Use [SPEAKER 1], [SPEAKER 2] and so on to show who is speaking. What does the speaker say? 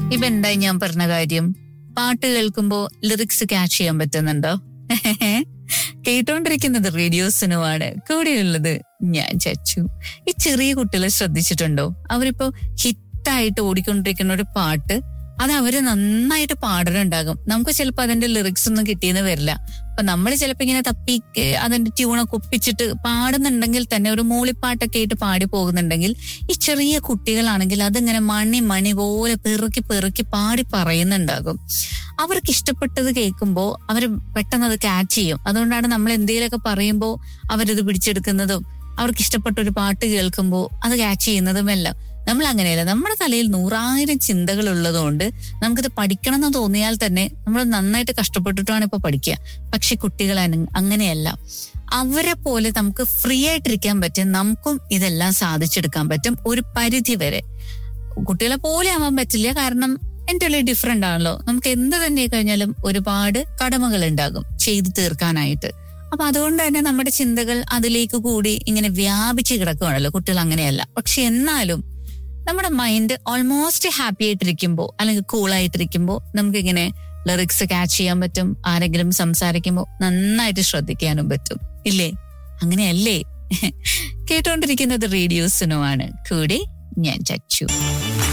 [SPEAKER 1] ഇപ്പൊ എന്തായി ഞാൻ പറഞ്ഞ കാര്യം പാട്ട് കേൾക്കുമ്പോ ലിറിക്സ് ക്യാച്ച് ചെയ്യാൻ പറ്റുന്നുണ്ടോ കേട്ടോണ്ടിരിക്കുന്നത് റേഡിയോസിനുമാണ് കൂടെയുള്ളത് ഞാൻ ചച്ചു ഈ ചെറിയ കുട്ടികളെ ശ്രദ്ധിച്ചിട്ടുണ്ടോ അവരിപ്പോ ഹിറ്റായിട്ട് ഓടിക്കൊണ്ടിരിക്കുന്ന ഒരു പാട്ട് അത് അവര് നന്നായിട്ട് പാടലുണ്ടാകും നമുക്ക് ചിലപ്പോൾ അതിന്റെ ലിറിക്സ് ഒന്നും കിട്ടിയെന്ന് വരില്ല അപ്പൊ നമ്മൾ ചിലപ്പോ ഇങ്ങനെ തപ്പി ഏഹ്, അതിന്റെ ട്യൂണൊക്കെ ഒപ്പിച്ചിട്ട് പാടുന്നുണ്ടെങ്കിൽ തന്നെ ഒരു മൂളിപ്പാട്ടൊക്കെ ആയിട്ട് പാടി പോകുന്നുണ്ടെങ്കിൽ ഈ ചെറിയ കുട്ടികളാണെങ്കിൽ അതിങ്ങനെ മണി മണി പോലെ പെറുക്കി പെറുക്കി പാടി പറയുന്നുണ്ടാകും അവർക്ക് ഇഷ്ടപ്പെട്ടത് കേൾക്കുമ്പോൾ അവർ പെട്ടെന്ന് അത് ക്യാച്ച് ചെയ്യും അതുകൊണ്ടാണ് നമ്മൾ എന്തെങ്കിലുമൊക്കെ പറയുമ്പോൾ അവരത് പിടിച്ചെടുക്കുന്നതും അവർക്ക് ഇഷ്ടപ്പെട്ട ഒരു പാട്ട് കേൾക്കുമ്പോൾ അത് ക്യാച്ച് ചെയ്യുന്നതുമെല്ലാം നമ്മൾ അങ്ങനെയല്ല നമ്മുടെ തലയിൽ നൂറായിരം ചിന്തകൾ ഉള്ളതുകൊണ്ട് നമുക്കിത് പഠിക്കണം എന്ന് തോന്നിയാൽ തന്നെ നമ്മൾ നന്നായിട്ട് കഷ്ടപ്പെട്ടിട്ടാണ് ഇപ്പൊ പഠിക്കുക പക്ഷെ കുട്ടികൾ അന- അങ്ങനെയല്ല അവരെ പോലെ നമുക്ക് ഫ്രീ ആയിട്ടിരിക്കാൻ പറ്റും നമുക്കും ഇതെല്ലാം സാധിച്ചെടുക്കാൻ പറ്റും ഒരു പരിധി വരെ കുട്ടികളെ പോലെ ആവാൻ പറ്റില്ല കാരണം എൻ്റെ ഡിഫറെന്റ് ആണല്ലോ നമുക്ക് എന്ത് തന്നെ കഴിഞ്ഞാലും ഒരുപാട് കടമകൾ ഉണ്ടാകും ചെയ്തു തീർക്കാനായിട്ട് അപ്പൊ അതുകൊണ്ട് തന്നെ നമ്മുടെ ചിന്തകൾ അതിലേക്ക് കൂടി ഇങ്ങനെ വ്യാപിച്ച് കിടക്കുകയാണല്ലോ കുട്ടികൾ അങ്ങനെയല്ല പക്ഷെ എന്നാലും നമ്മുടെ മൈൻഡ് ഓൾമോസ്റ്റ് ഹാപ്പി ആയിട്ടിരിക്കുമ്പോൾ അല്ലെങ്കിൽ കൂൾ ആയിട്ടിരിക്കുമ്പോൾ നമുക്കിങ്ങനെ ലിറിക്സ് ക്യാച്ച് ചെയ്യാൻ പറ്റും ആരെങ്കിലും സംസാരിക്കുമ്പോൾ നന്നായിട്ട് ശ്രദ്ധിക്കാനും പറ്റും ഇല്ലേ അങ്ങനെയല്ലേ കേട്ടോണ്ടിരിക്കുന്നത് റേഡിയോസിനുമാണ് കൂടെ ഞാൻ ചച്ചു